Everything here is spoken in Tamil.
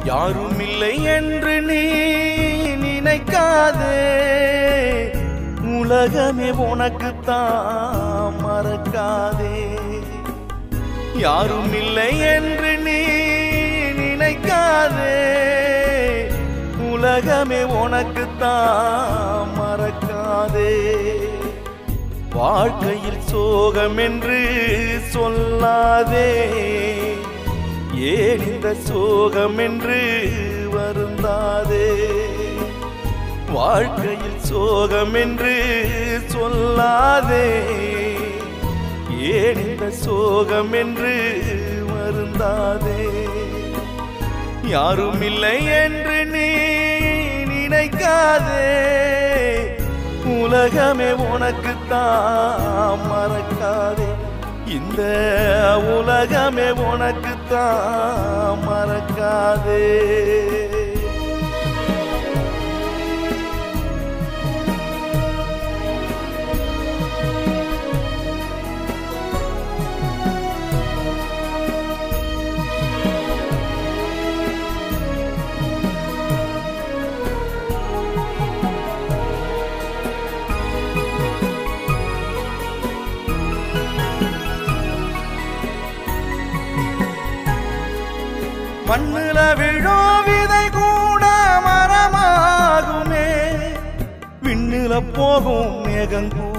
யாரும் இல்லை என்று நீ நினைக்காதே உலகமே உனக்குத்தான் மறக்காதே யாரும் இல்லை என்று நீ நினைக்காதே உலகமே உனக்குத்தான் மறக்காதே வாழ்க்கையில் சோகம் என்று சொல்லாதே ஏன் இந்த சோகம் என்று வருந்தாதே வாழ்க்கையில் சோகம் என்று சொல்லாதே ஏன் இந்த சோகம் என்று வருந்தாதே யாரும் இல்லை என்று நீ நினைக்காதே உலகமே உனக்குத்தான் மறக்காதே இந்த உலகமே உனக்குத்தான் மறக்காதே மண்ணுல விழோ விதை கூட மரமாகுமே விண்ணுல போகும் மேகம் கூட